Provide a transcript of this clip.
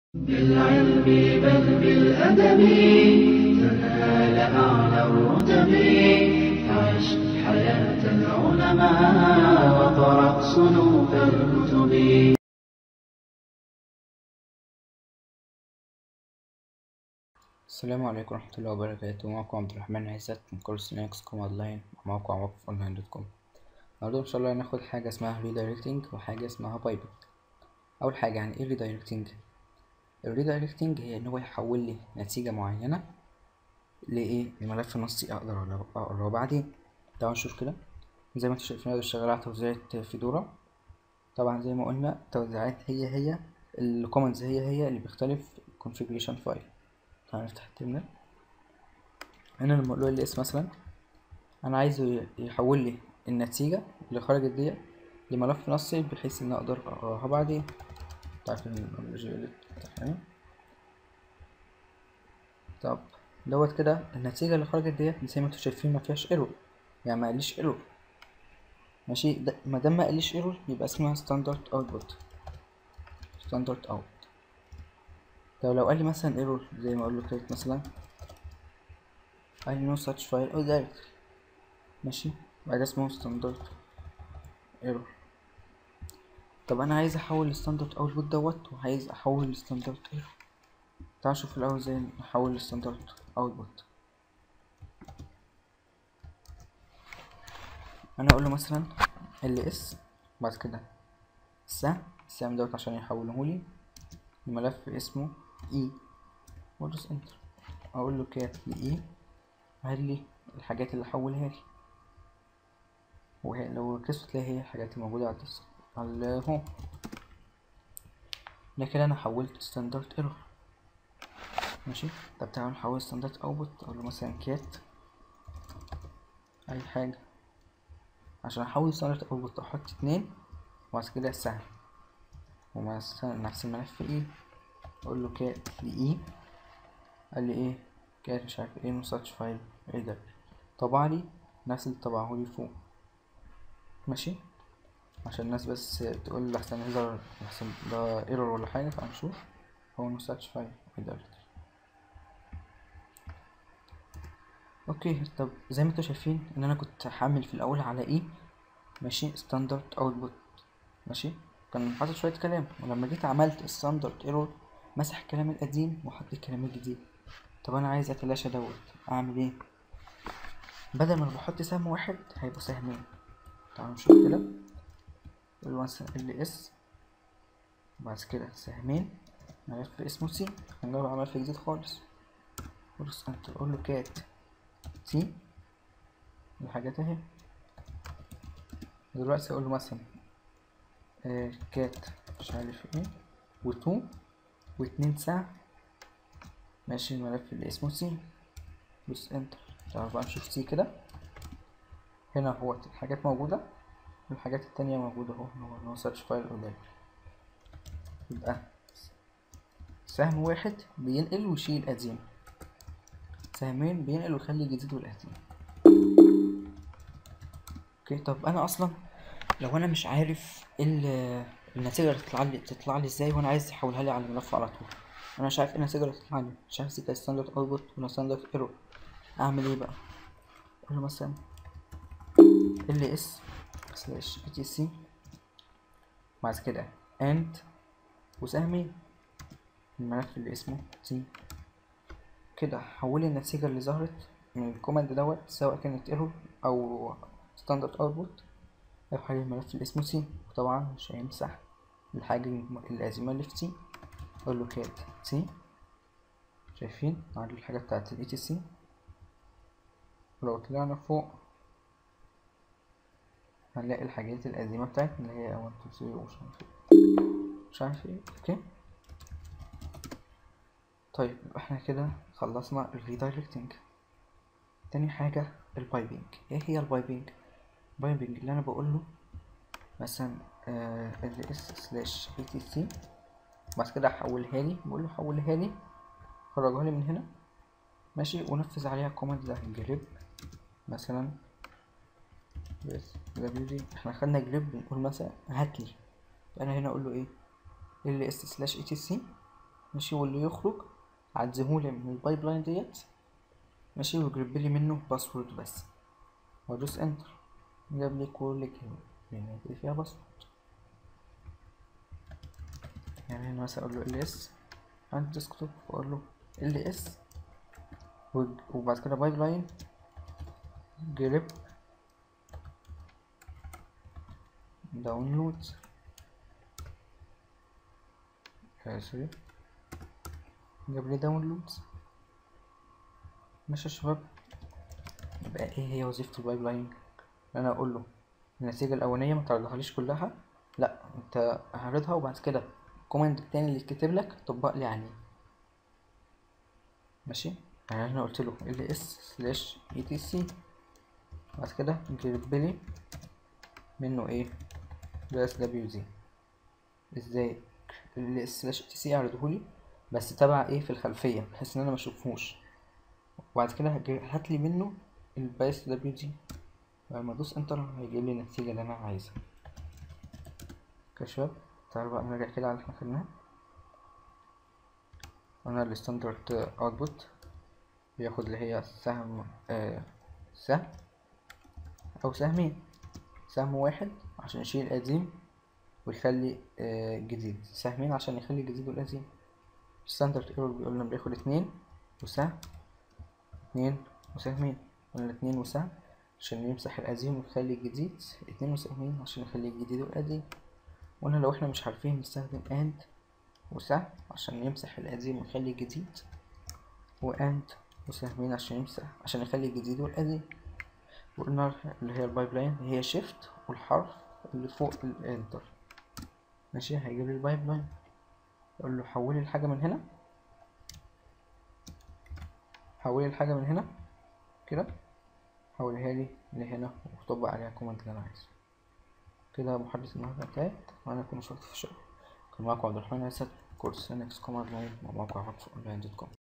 بالعلم بل بالأدب تنال أعلى الرتب عش حياة العلماء وقرأ صنوف الكتب السلام عليكم ورحمة الله وبركاته معكم عبد الرحمن عزت من كورس لينكس كوم أونلاين وموقع وقف أونلاين دوت كوم النهاردة إن شاء الله هناخد حاجة اسمها ريدايركتنج وحاجة اسمها بايبنج أول حاجة يعني إيه ريدايركتنج الريدايركتنج هي إن هو يحول لي نتيجة معينة لإيه لملف نصي أقدر أقراه بعدين تعالوا نشوف كده زي ما انتوا شايفين أنا شغال على توزيعات فيدورا طبعا زي ما قلنا التوزيعات هي هي الكومنتس هي هي اللي بيختلف configuration فايل تعالى نفتح الترمينال هنا لما اقول له ls مثلا انا عايزه يحول لي النتيجة اللي خرجت دي لملف نصي بحيث ان اقدر اقراها بعدين تعرفين الجي طب دوت كده النتيجة اللي خرجت ديت زي ما انتوا شايفين ما فيهاش ايرور يعني ما قاليش ايرور ماشي ده ما دام ما قاليش ايرور يبقى اسمها ستاندرد اوتبوت ستاندرد اوت طب لو قال لي مثلا ايرور زي ما اقول له كده مثلا قال لي no such file او directory ماشي بعد اسمه ستاندرد ايرور طب انا عايز احول الستاندرد اوتبوت دوت وعايز احول الستاندرد ايرور تعال نشوف الاول ازاي نحول الستاندرد اوتبوت انا اقول له مثلا ls بعد كده السهم السهم دوت عشان يحوله لي لملف اسمه e وادوس انتر اقول له كات لاي هات لي الحاجات اللي حولها لي وهي لو ركزت تلاقي هي الحاجات الموجودة على الديسك على الهوم لكن انا حولت ستاندرد ايرور ماشي طب تعالوا نحول ستاندرد اوتبوت اقول له مثلا كات اي حاجة عشان احول ستاندرد اوتبوت احط اتنين وبعد كده السهم ومثلا نفس الملف ايه اقول له كات لاي قال لي ايه كات مش عارف ايه مساتش فايل ايه ده طبع لي نفس اللي طبعه لي فوق ماشي عشان الناس بس تقول لحسن يظهر لحسن ده ايرور ولا حاجه فهنشوف هو مساتش فايل ايه ده اوكي طب زي ما انتوا شايفين ان انا كنت حامل في الاول على ايه ماشي ستاندرد اوتبوت ماشي كان حاطط شويه كلام ولما جيت عملت ستاندرد ايرور مسح الكلام القديم وحط الكلام الجديد طب انا عايز اتلاشى دوت اعمل ايه بدل ما بحط سهم واحد هيبقوا سهمين تعالوا نشوف كده نقول مثلا ال اس بعد كده سهمين ملف اسمه سي هنجرب على ملف جديد خالص ودوس انتر اقول له كات سي الحاجات اهي دلوقتي اقول له مثلا آه كات مش عارف ايه وتو واتنين ساعة ماشي الملف اللي اسمه سي دوس انتر تعالوا بقى نشوف سي كده هنا هو الحاجات موجودة والحاجات التانية موجودة اهو هو هو سيرش فايل قدام يبقى سهم واحد بينقل ويشيل القديم سهمين بينقل ويخلي الجديد والقديم اوكي طب انا اصلا لو انا مش عارف ايه النتيجة اللي تطلع لي تطلع لي ازاي وانا عايز احولها لي على الملف على طول انا مش عارف ايه النتيجة اللي تطلع لي مش عارف اذا ستاندرد اوتبوت ولا ستاندرد ايرور اعمل ايه بقى اقول له مثلا ال اس سلاش بي تي سي بعد كده اند وسهمي الملف اللي اسمه تي كده حول النتيجة اللي ظهرت من الكوماند دوت سواء كانت ايرور او ستاندرد اوتبوت هيحول الملف اللي اسمه سي وطبعا مش هيمسح الحاجة القديمة اللي في سي اقول له كات سي شايفين عندي الحاجة بتاعت ال etc ولو طلعنا فوق هنلاقي الحاجات القديمة بتاعتنا اللي هي 1 2 3 ومش عارف ايه مش عارف ايه اوكي طيب احنا كده خلصنا الريدايركتنج تاني حاجة البايبنج ايه هي البايبنج البايبنج اللي انا بقول له مثلا ال اس سلاش اي تي سي بعد كده احولها لي بقول له حولها لي خرجها لي من هنا ماشي ونفذ عليها الكوماند ده جريب مثلا بس دبليو دي احنا خدنا جريب بنقول مثلا هاتلي فانا هنا اقول له ايه ال اس سلاش اي تي سي ماشي واللي يخرج عديهولي من البايب لاين ديت ماشي ويجيب لي منه باسورد بس وادوس انتر جاب لي كل كلمة اللي فيها باسورد يعني هنا مثلا اقول له ال اس عند الديسكتوب واقول له ال اس وبعد كده بايب لاين جريب داونلود سوري جاب لي داونلود ماشي يا شباب يبقى ايه هي وظيفة البايب لاين انا اقول له النتيجة الاولانية ما تعرضهاليش كلها لا انت اعرضها وبعد كده الكوماند التاني اللي يتكتب لك طبق لي عليه ماشي يعني انا قلت له ال اس سلاش اي تي سي بعد كده جرب لي منه ايه بس دبليو زي ازاي ال سلاش اي تي سي اعرضهولي بس تبع ايه في الخلفية بحيث ان انا مشوفهوش وبعد كده هات لي منه البايس دبليو دي لما ادوس انتر هيجيب لي النتيجة اللي انا عايزها كده شباب تعالوا بقى نرجع كده على اللي احنا خدناه قلنا الستاندرد اوتبوت بياخد اللي هي سهم آه سهم او سهمين سهم واحد عشان يشيل القديم ويخلي آه جديد سهمين عشان يخلي الجديد والقديم الستاندرد ايرور بيقول لنا بياخد اتنين وسهم اتنين وسهمين قلنا اتنين وسهم عشان يمسح القديم ويخلي الجديد اتنين وسهمين عشان يخلي الجديد والقديم قلنا لو احنا مش عارفين نستخدم اند وسهم عشان يمسح القديم ويخلي الجديد واند وسهمين عشان يمسح عشان يخلي الجديد والقديم وقلنا اللي هي البايب لاين هي شيفت والحرف اللي فوق الانتر ماشي هيجيب لي البايب لاين اقول له حولي الحاجه من هنا حولي الحاجه من هنا كده حولها لي لهنا وطبق عليها الكوماند اللي انا عايزه كده محادثة النهاردة انتهت وأنا كنت شرطي في الشغل كان معاكم عبد الرحمن أسد كورس لينكس كوماند لاين مع موقع وقف أونلاين دوت كوم